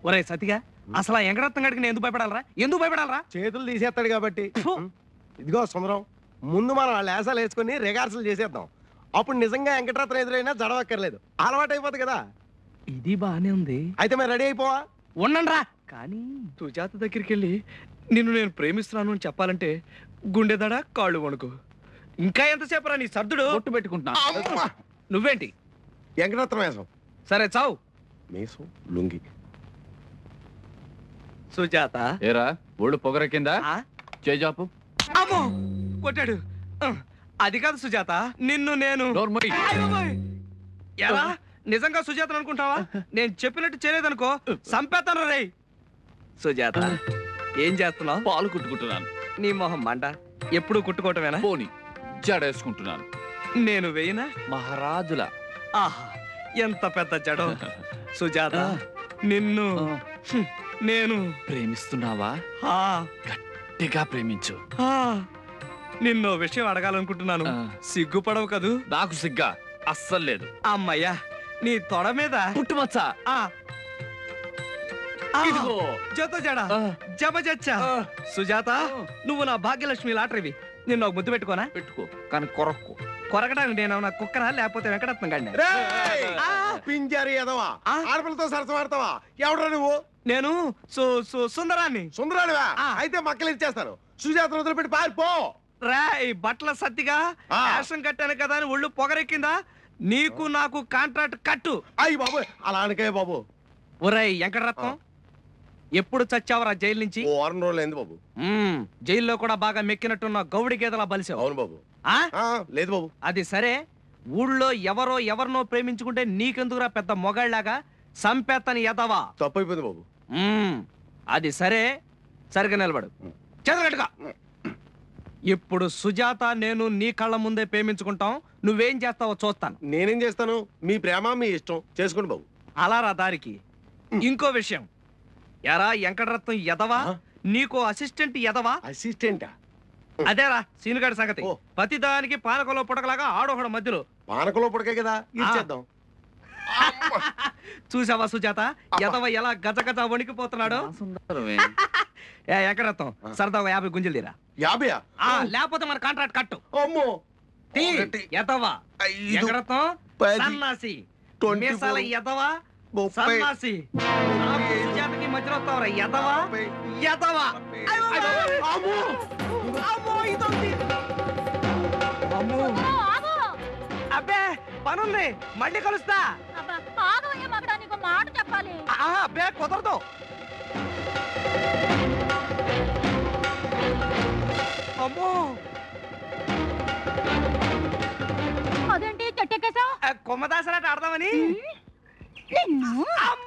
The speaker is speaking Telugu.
ఒరే సతిగా అసలు ఆ వెంకటరత్నం గడికి నేను ఎందుకు భయపడాలరా ఎందుకు భయపడాలరా చేతులు తీసేస్తాడు కాబట్టి ఫు. ఇదిగో సుందరం ముందు మనం వాళ్ళ లేసాలు వేసుకుని రిహార్సల్ చేసేద్దాం అప్పుడు నిజంగా వెంకటరత్నం ఎదురైనా జడవక్కర్లేదు అలవాటు అయిపోతుంది కదా ఇది బానే ఉంది అయితే మరి రెడీ అయిపోవా ఉండండిరా కానీ సుజాత దగ్గరికి వెళ్ళి నిన్ను నేను ప్రేమిస్తున్నాను అని చెప్పాలంటే గుండెదడ కాళ్ళు వణుకు ఇంకా ఎంతసేపు రా నీ సర్దుడు బొట్టు పెట్టుకుంటున్నా అమ్మా! నువ్వేంటి వెంకటరత్నం వేసం సరే చావు మీసం లుంగి సుజాత ఏరా ఒళ్ళు పొగరెక్కిందా ఆ? చేజాపు అమ్మో కొట్టాడు ఆ, అది కాదు సుజాత నిన్ను నేను నోర్మై అయ్య బాబోయ్! ఎలా నిజంగా సుజాత అనుకుంటావా నేను చెప్పినట్టు చేయలేదనుకో సంపేతాను రేయ్ సుజాత ఏం చేస్తున్నావు పాలు కుట్టుకుంటున్నాను నీ మొహం మంట ఎప్పుడు కుట్టుకోవటమేనా పోని జడేసుకుంటున్నాను నేను వేయనా మహారాజుల ఆహా ఎంత పెద్ద జడం సుజాత నిన్ను హ్మ్, నేను ప్రేమిస్తున్నావా ఆ, గట్టిగా ప్రేమించు ఆ, నిన్నో విషయం అడగాలనుకుంటున్నాను ఆ. సిగ్గుపడవు కదూ నాకు సిగ్గా అస్సలు లేదు అమ్మయ్యా నీ తొడ మీద పుట్టుమచ్చ ఆ ఆ, ఇదిగో జత జడ ఆ, జబజచ్చా ఆ, సుజాత నువ్వు నా భాగ్యలక్ష్మి లాటరీవి నిన్ను ఒక ముద్దు పెట్టుకోనా పెట్టుకో కానీ కొరక్కు కొరకడానికి నేను నా కుక్కరా లేకపోతే వెంకటరత్నం గండి రేయ్! ఆ. పింజారి ఎదవా ఆ? ఆడపిల్లతో సరసం ఆడతావా ఎవడరా నువ్వు నేను సు సు- సుందరాన్ని సుందరానివా ఆ. అయితే మక్కలు ఇచ్చేస్తాను సుజాతను వదిలిపెట్టి పారిపో రాయ్ బట్టల సత్తిగా ఆ. యాక్షన్ కట్టాను కదా అని ఒళ్ళు పొగరెక్కిందా నీకు నాకు కాంట్రాక్ట్ కట్టు అయ్యి బాబు అలా అనకే బాబు ఒరేయ్ వెంకటరత్నం ఎప్పుడు చచ్చావరా జైలు నుంచి ఓ వారం రోజులు అయింది బాబు మ్మ్, జైల్లో కూడా బాగా మెక్కినట్టున్న గౌడి గేదలా బలిసావు అవును బాబు ఆ? ఆ, లేదు బాబు అది సరే ఊళ్ళో ఎవరో ఎవరినో ప్రేమించుకుంటే నీకెందుకురా పెద్ద మొగాళ్ళలాగా సంపేత్తని ఎదవా తప్పు అయిపోయింది బాబు మ్మ్, అది సరే సరిగా నిలబడు చదరగట్టుగా ఇప్పుడు సుజాత నేను నీ కళ్ళ ముందే ప్రేమించుకుంటాం నువ్వేం చేస్తావో చూస్తాను నేనేం చేస్తాను మీ ప్రేమ మీ ఇష్టం చేసుకోండి బాబు అలా రా దారికి ఇంకో విషయం ఎరా వెంకటరత్నం ఎదవా ఆ? నీకో అసిస్టెంట్ ఎదవా అసిస్టెంటా అదేరా సీనుగాడి సంగతి ఓ. ప్రతిదానికి పానకంలో పుటకలాగా ఆడొకడు మధ్యలో పానకలో పుడకే కదా ఇచ్చేద్దాం చూసావా సుజాత ఎదవ ఎలా గజ గజ వణికిపోతున్నాడు నా సుందరమే ఏ వెంకటరత్నం సరదాగా యాభై గుంజలు తీరా యాభై ఆ, లేకపోతే మన కాంట్రాక్ట్ కట్టు అమ్మో తీ, ఒకటి, ఎదవా ఐదు, వెంకటరత్నం పది, సన్నాసి ట్వంటీ మీసాల ఫోర్, ఎదవా ముప్పై, సన్నాసి నాకు సుజాతకి మధ్యలో వస్తావరా ఎదవా ముప్పై, ఎదవా అయ్యో, అయ్యో, అమ్మో! అమ్మో ఇదొంది అమ్మో ఆగు అబ్బే పనుంది మళ్ళీ కలుస్తా అబ్బా ఆగవయ్య మగడా నీకు మాట చెప్పాలి ఆ, అబ్బే కుదరదు అమ్మో అదేంటి చెట్టెక్కేశావు ఆ, కొమ్మదాసరాట ఆడదామని నిన్ను అమ్మో